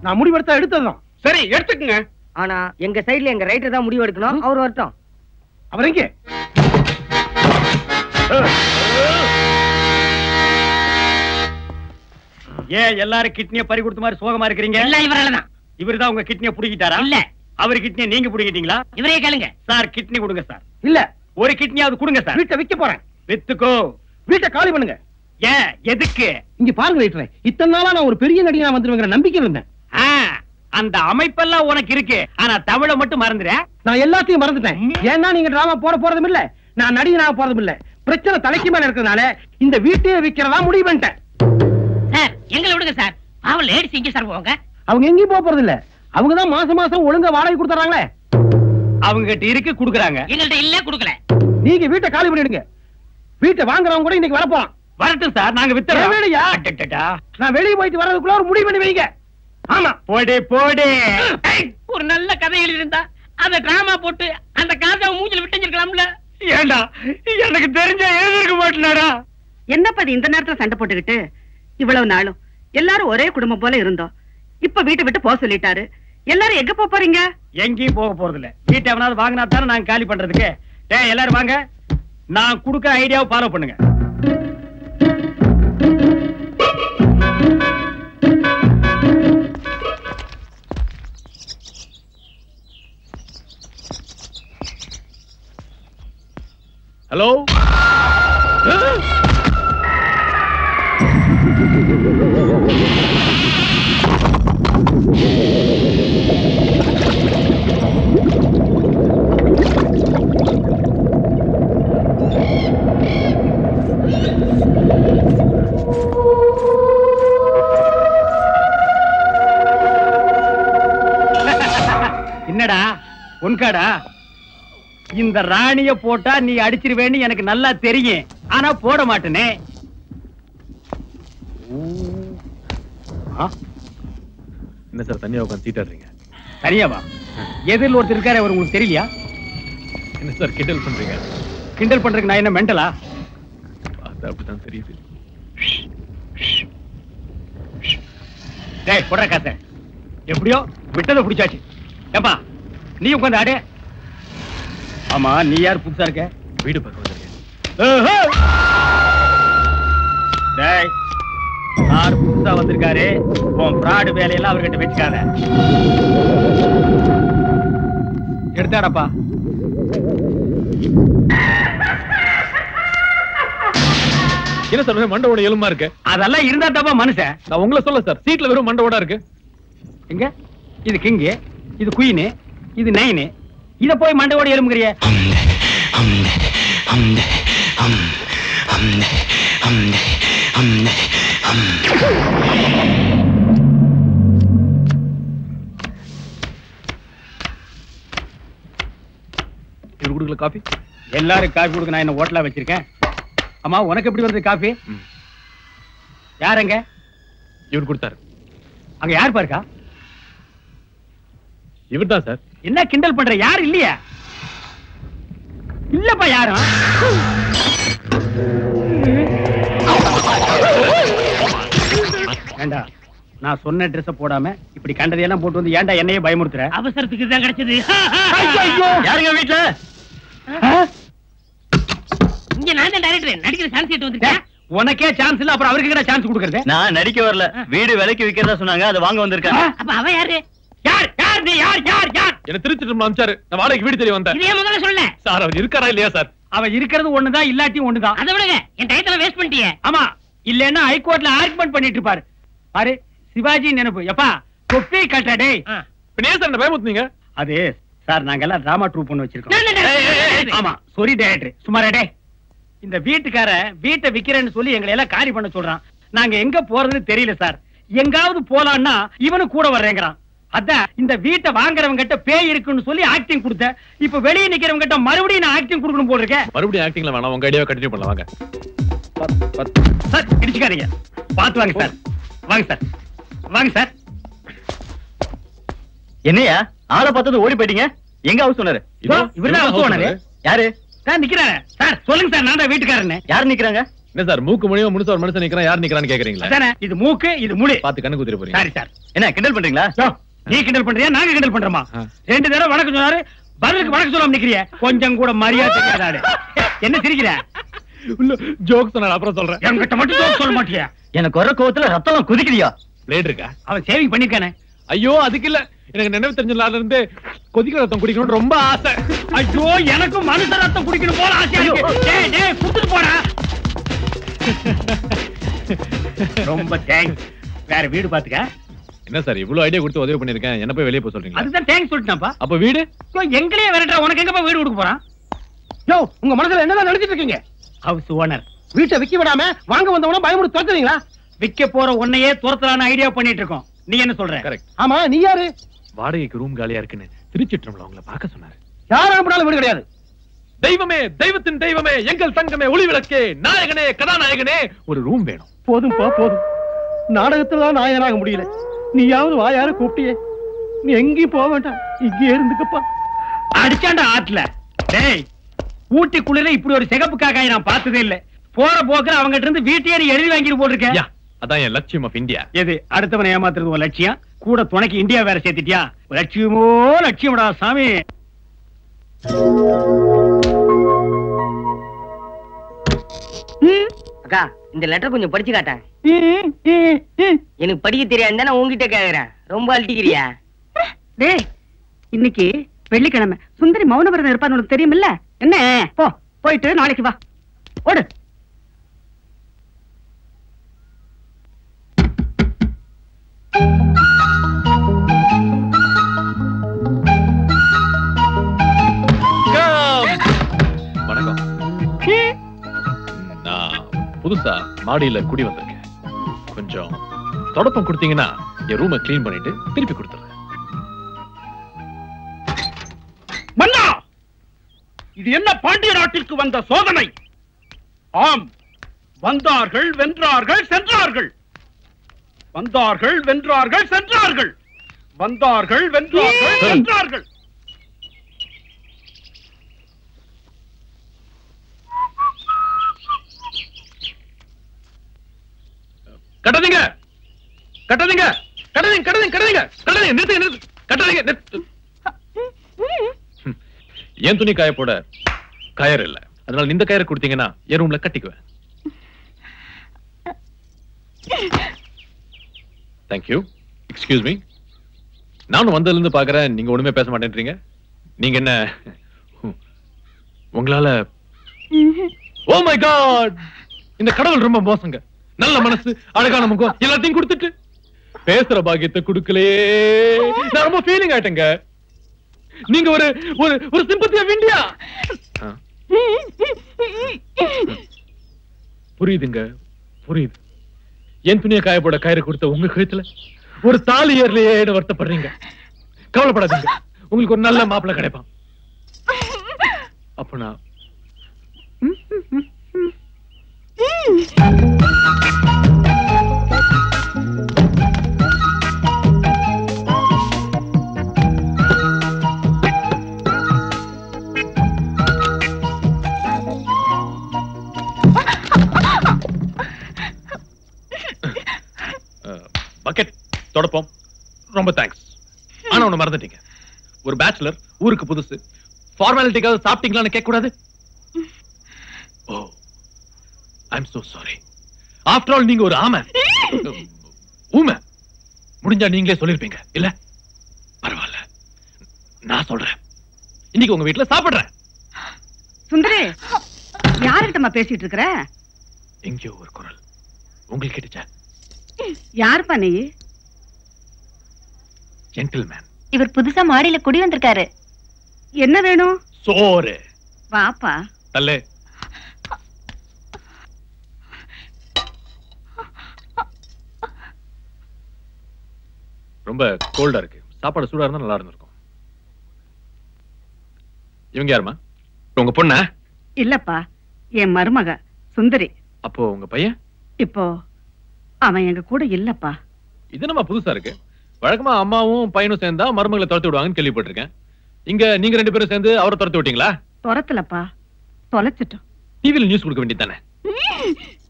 நான் முடிவெடுத்தா எடுத்ததுதான் சரி எடுத்துக்குங்க ஆனா எங்க சைடுல எங்க ரைட்டர் தான் முடிவு எடுக்கணும் அவர் வரட்டும் அவர் எங்கே ஏன் எல்லாரும் கிட்னிய பறி கொடுத்த மாதிரி சோகமா இருக்கிறீங்க எல்லாம் இவரால தான் இவர்தான் உங்க கிட்னிய புடிக்கிட்டாரா இல்ல அவர் கிட்னிய நீங்க புடிக்கிட்டீங்களா இவரே கேளுங்க சார் கிட்னி கொடுங்க சார் இல்ல ஒரு கிட்னியாவது கொடுங்க சார் வீட்டை விக்க போறேன் வித்துக்கோ வீட்டை காலி பண்ணுங்க ஏன் எதுக்கு இங்க பாருங்க ரைட்டரே இத்தனை நாளா நான் ஒரு பெரிய நடிகனா வந்துருவேங்கிற நம்பிக்கையில் இருந்தேன் ஆ, அந்த அமைப்பெல்லாம் உனக்கு இருக்கு ஆனா தமிழ மட்டும் மறந்துற நான் எல்லாத்தையும் மறந்துட்டேன் ஏன்னா நீங்க டிராமா போட போறதும் இல்ல நான் நடிகனாக போறதும் இல்ல பிரச்சனை தலைக்கு மேல இருக்கிறதுனால இந்த வீட்டையே விக்கிறதா முடிவு பண்ணிட்டேன் சார் எங்களை விடுங்க சார் பாவம் லேடிஸ் இங்க சார் போவாங்க அவங்க எங்கேயும் போக போறது இல்ல அவங்க தான் மாசம் மாசம் ஒழுங்கா வாடகை கொடுத்துறாங்களே அவங்க கிட்ட இருக்கு குடுக்குறாங்க எங்கள்ட்ட இல்ல குடுக்கல நீங்க வீட்டை காலி பண்ணிடுங்க வீட்டை வாங்குறவங்க கூட இன்னைக்கு வரப்போறான் வரட்டும் சார் நாங்க ஏன் வித்துறோம் வேலையா? அடடடா. நான் வெளியே போயிட்டு வர்றதுக்குள்ள ஒரு முடிவு பண்ணி வைங்க ஆமா போடு போடு ஏய், ஒரு நல்ல கதை எழுதியிருந்தா அந்த டிராமா போட்டு அந்த காசை அவன் மூஞ்சில விட்டுருக்கலாம்ல ஏண்டா எனக்கு தெரிஞ்ச எழுதிருக்க மாட்டேனாடா என்னப்பா இது இந்த நேரத்துல சண்டை போட்டுக்கிட்டு இவ்வளவு நாளும் எல்லாரும் ஒரே குடும்பம் போல இருந்தோம் இப்ப வீட்டை விட்டு போக சொல்லிட்டாரு எல்லாரும் எங்க போப் போறீங்க எங்கேயும் போக போறது இல்ல வீட்டை எவனாவது வாங்கினா தானே நாங்க காலி பண்றதுக்கு டேய் எல்லாரும் வாங்க நான் குடுக்க ஐடியாவை ஃபாலோ பண்ணுங்க ஹலோ என்னடா உன்காடா இந்த ராணிய போட்டா நீ அடிச்சிருவேன்னு எனக்கு நல்லா தெரியும் ஆனா போட மாட்டேனே ஆ, என்ன சார் தனியா உட்காந்து சீட்டாடுறீங்க சரியாவா எதிரில் ஒருத்தர் இருக்காரு அவர் உங்களுக்கு தெரியலையா என்ன சார் கிண்டல் பண்றீங்க கிண்டல் பண்றதுக்கு நான் என்ன மெண்டலா பார்த்தா அப்படிதான் தெரியுது டேய் போடுற காசை எப்படியோ விட்டதை பிடிச்சாச்சு ஏப்பா நீ உட்காந்து ஆடு ஆமா நீ யார் புதுசா இருக்க வீடு பக்கம் வந்திருக்கேன் ஓஹோ! டேய் யார் புதுசா வந்திருக்காரு உன் ஃப்ராடு வேலையெல்லாம் அவர்கிட்ட வச்சுக்காத எடுத்தாடப்பா என்ன சார் வெறும் மண்டவோட எலும்பா இருக்கு அதெல்லாம் இருந்தா தப்பா மனுஷன் நான் உங்களை சொல்ல சார் சீட்ல வெறும் மண்டவோட இருக்கு எங்க இது கிங்கு இது குயினு இது நைனு இத போய் மண்டையோட எலும்புங்கிறிய இவர் கொடுக்கல காஃபி எல்லாரும் காஃபி கொடுக்க நான் என்ன ஹோட்டலா வச்சிருக்கேன் அம்மா உனக்கு எப்படி வந்தது காஃபி ம். யாருங்க இவர் கொடுத்தாரு அங்க யார் பாருக்கா இவர் தான் சார் என்ன கிண்டல் பண்ற யார் இல்லையா இல்லப்பா யாரும் ஏண்டா நான் சொன்ன ட்ரெஸ் போடாம இப்படி கண்டதையெல்லாம் போட்டு வந்து ஏன்டா என்னையே பயமுறுத்துற அவசரத்துக்கு தான் கிடைச்சது யாருங்க வீட்டுல இங்க நான் தான் டைரக்டர் நடிக்கிற சான்ஸ் கேட்டு வந்துட்டேன் உனக்கே சான்ஸ் இல்ல அப்புறம் அவருக்கு சான்ஸ் கொடுக்கறது நான் நடிக்க வரல வீடு விலைக்கு விக்கிறதா சொன்னாங்க அதை வாங்க வந்திருக்கேன் அப்ப அவ யாரு யார் யார் நீ யார் யார் யார் என்ன திருச்சிட்டு அமிச்சாரு நான் வாடகைக்கு வீடு தெரிய வந்தேன் இதே முதல்ல சொல்ல சார் அவர் இருக்காரா இல்லையா சார் அவ இருக்கிறது ஒண்ணுதான் இல்லாட்டியும் ஒண்ணுதான் அதை விடுங்க என் டயத்துல வேஸ்ட் பண்ணிட்டியே ஆமா இல்லன்னா ஹைகோர்ட்ல ஆர்குமெண்ட் பண்ணிட்டு இருப்பாரு பாரு சிவாஜி நினைப்பு எப்பா தொப்பி கட்ட டேய் இப்ப ஏன் சார் என்ன பயமுத்துனீங்க அது சார் நாங்க எல்லாம் டிராமா ட்ரூப் பண்ணி வச்சிருக்கோம் நான் தான் ஏய், ஏய், ஏய், director. ஆமா சொரி டேரக்டர் சுமாரா டே இந்த வீட்டுக்கார வீட்டை விக்கிறேன்னு சொல்லி எங்களை எல்லாம் காலி பண்ண சொல்றான் நாங்க எங்க போறதுன்னு தெரியல சார் எங்காவது போலான்னா இவனு கூட வர்றேங்கிறான் அதான் இந்த வீட்டை வாங்குறவங்க கிட்ட பேய் இருக்குன்னு சொல்லி ஆக்டிங் கொடுத்த இப்ப வெளியே நிக்கிறவங்க கிட்ட மறுபடியும் நான் ஆக்டிங் கொடுக்கணும் போல இருக்கேன் மறுபடியும் ஆக்டிங்ல வேணாம் உங்க ஐடியாவை கண்டினியூ பண்ணலாம் வாங்க சார் இடிச்சுக்காதீங்க பாத்து வாங்க சார் வாங்க சார் வாங்க சார் என்னையா ஆளை பார்த்தது ஓடி போயிட்டீங்க எங்க ஹவுஸ் ஓனர் இதோ, இவர்தான் இவர்தான் house owner. house owner. யாரு சார் நிக்கிறேன் சார் சொல்லுங்க சார் நான் தான் வீட்டுக்காரன்னு யார் நிக்கிறாங்க என்ன சார் மூக்கு மொழியும் முழுசா ஒரு மனுஷன் நிக்கிறான் யார் நிக்கிறான்னு கேக்குறீங்களா அதானே இது மூக்கு இது முழி பாத்து கண்ணு குதிரை போறீங்க சாரி சார் என்ன கிண்டல் பண்றீங்களா யோ, நீ கிண்டல் பண்றியா நாங்க கிண்டல் பண்றோமா ஆ. ரெண்டு தடவை வணக்கம் சொன்னாரு பதிலுக்கு வணக்கம் சொல்லாம நிக்கிறிய கொஞ்சம் கூட மரியாதை தெரியாத ஆளு. என்ன சிரிக்கிற ஜோக் சொன்ன அப்புறம் சொல்றேன் என்கிட்ட மட்டும் joke சொல்ல மாட்டியா எனக்கு வர கோவத்துல ரத்தம் குதிக்கிறியா பிளேட் இருக்கா அவன் சேவிங் பண்ணிருக்கானே ஐயோ அதுக்கு இல்ல எனக்கு நினைவு தெரிஞ்ச நாள்ல இருந்து கொதிக்கிற ரத்தம் குடிக்கணும்னு ரொம்ப ஆசை ஐயோ எனக்கும் மனுஷ ரத்தம் குடிக்கணும் போல ஆசையா இருக்கு டேய் டேய் குடுத்துட்டு போடா ரொம்ப தேங்க்ஸ் வேற வீடு பாத்துக்க என்ன சார் இவ்வளவு ஐடியா கொடுத்து உதவி பண்ணிருக்கேன் என்ன போய் வெளியே போக சொல்றீங்களா அதுதான் தேங்க்ஸ் சொல்லிட்டான்ப்பா அப்ப வீடு யோ, எங்களையே விரட்டுற உனக்கு எங்க போய் வீடு கொடுக்க போறான் யோ உங்க மனசுல என்னதான் நினைச்சிட்டு இருக்கீங்க ஹவுஸ் ஓனர் வீட்டை விக்க விடாம வாங்க வந்தவன பயமுடி துரத்துறீங்களா விக்க போற உன்னையே துரத்தலான ஐடியா பண்ணிட்டு இருக்கோம் நீ என்ன சொல்ற கரெக்ட் ஆமா நீ யாரு வாடகைக்கு ரூம் காலியா இருக்குன்னு திருச்சிற்றம்ல உங்களை பார்க்க சொன்னாரு யார் அனுப்பினாலும் வீடு கிடையாது தெய்வமே தெய்வத்தின் தெய்வமே எங்கள் தங்கமே ஒளி விளக்கே நாயகனே கதாநாயகனே ஒரு ரூம் வேணும் போதும்பா போதும் நாடகத்துல தான் நாயகனாக முடியல நீயாவது வாயார கூப்பிட்டியே நீ எங்கேயும் போக வேண்டாம் இங்கே இருந்துக்கப்பா அடிச்சாண்டா ஆத்துல டேய் ஊட்டி குளிர இப்படி ஒரு சிகப்பு காக்காயை நான் பார்த்ததே இல்ல போற போக்குல அவங்ககிட்ட இருந்து வீட்டையே நீ எழுதி வாங்கிட்டு போட்டிருக்கேன் யா அதான் என் லட்சியம் ஆஃப் இந்தியா எது அடுத்தவனை ஏமாத்துறது உன் லட்சியம் கூட துணைக்கு இந்தியா வேற சேர்த்துட்டியா லட்சியமோ லட்சியம்டா சாமி அக்கா இந்த லெட்டர் கொஞ்சம் படிச்சு காட்டேன் எனக்கு படிக்க தெரியாது நான் உங்ககிட்ட கேக்குறேன் ரொம்ப அழட்டிக்கிறியா டேய் இன்னைக்கு வெள்ளிக்கிழமை சுந்தரி மௌன விரதம் இருப்பான்னு உனக்கு தெரியுமில்ல என்ன போ போயிட்டு நாளைக்கு வா ஓடு வணக்கம் நான் புதுசா மாடியில குடி வந்திருக்கேன் கொஞ்சம் தொடப்பம் கொடுத்தீங்கன்னா என் ரூமை க்ளீன் பண்ணிட்டு திருப்பி கொடுத்துறேன் மன்னா இது என்ன பாண்டிய நாட்டிற்கு வந்த சோதனை ஆம் வந்தார்கள் வென்றார்கள் சென்றார்கள் வந்தார்கள் வென்றார்கள் சென்றார்கள் வந்தார்கள் வென்றார்கள் சென்றார்கள் கட்டாதீங்க கட்டாதீங்க கட்டாதீங்க கட்டாதீங்க கட்டாதீங்க கட்டாதீங்க நிறுத்துங்க நிறுத்து கட்டாதீங்க நிறுத்து ம். என் துணி காய போட கயர் இல்ல அதனால இந்த கயரை கொடுத்தீங்கன்னா என் ரூம்ல கட்டிக்குவேன் தேங்க்யூ எக்ஸ்கியூஸ் மீ நானும் வந்ததுல இருந்து பாக்குறேன் நீங்க ஒண்ணுமே பேச மாட்டேன்றீங்க நீங்க என்ன உங்களால ஓ மை காட் இந்த கடவுள் ரொம்ப மோசங்க நல்ல மனசு அழகான முகம் எல்லாத்தையும் கொடுத்துட்டு பேசுற பாக்கியத்தை கொடுக்கலையே நான் ரொம்ப ஃபீலிங் ஆயிட்டேங்க நீங்க ஒரு ஒரு ஒரு சிம்பத்தி ஆஃப் இந்தியா புரியுதுங்க புரியுது என் துணியை காயப்போட கயிறு கொடுத்த உங்க கழுத்துல ஒரு தாலி ஏறலையே வருத்தப்படுறீங்க கவலைப்படாதீங்க உங்களுக்கு ஒரு நல்ல மாப்பிள்ளை கிடைப்பான் அப்ப நான் பக்கெட் தொடப்போம் ரொம்ப தேங்க்ஸ் ஆனா ஒண்ணு மறந்துட்டீங்க ஒரு பேச்சுலர் ஊருக்கு புதுசு ஃபார்மாலிட்டிக்காக சாப்பிட்டீங்களான்னு கேட்க கூடாது oh I'm so sorry after all நீங்க ஒரு ஆமை ஊமை முடிஞ்சா நீங்களே சொல்லிருப்பீங்க இல்ல பரவாயில்ல நான் சொல்றேன் இன்னைக்கு உங்க வீட்டுல சாப்பிடுறேன் சுந்தரி யார்கிட்டமா பேசிட்டு இருக்கிற எங்கேயோ ஒரு குரல் உங்களுக்கு கேட்டுச்சா யாருப்பா நீ ஜென்டில்மேன் இவர் புதுசா மாடியில குடி வந்திருக்காரு என்ன வேணும் சோறு வாப்பா தள்ளு ரொம்ப கோல்டா இருக்கு சாப்பாடு சூடா இருந்தா நல்லா இருந்திருக்கும் இவங்க யாருமா உங்க பொண்ணா இல்லப்பா என் மருமக சுந்தரி அப்போ உங்க பையன் இப்போ அவன் எங்க கூட இல்லப்பா இது நம்ம புதுசா இருக்கு வழக்கமா அம்மாவும் பையனும் சேர்ந்தா மருமகளை துரத்தி விடுவாங்கன்னு கேள்விப்பட்டிருக்கேன் இங்க நீங்க ரெண்டு பேரும் சேர்ந்து அவரை துரத்தி விட்டீங்களா துரத்துலப்பா தொலைச்சிட்டோம் டிவில நியூஸ் கொடுக்க வேண்டியது தானே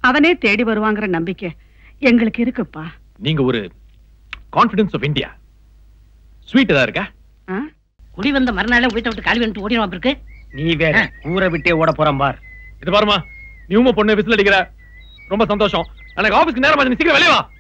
அவனே தேடி வருவாங்கிற நம்பிக்கை எங்களுக்கு இருக்குப்பா நீங்க ஒரு கான்பிடன்ஸ் ஆஃப் இந்தியா ஸ்வீட் ஏதா இருக்கா ஆ? குடி வந்த மறுநாளே வீட்டை விட்டு காலி வந்துட்டு ஓடிடுவான் இருக்கு நீ வேற ஊரை விட்டே ஓட போறான் பார் இது பாருமா நீ உமா பொண்ணு விசில் அடிக்கிற ரொம்ப சந்தோஷம் எனக்கு ஆபீஸ்க்கு நேரம் ஆச்சு, நீ சீக்கிரம் வெளியே வா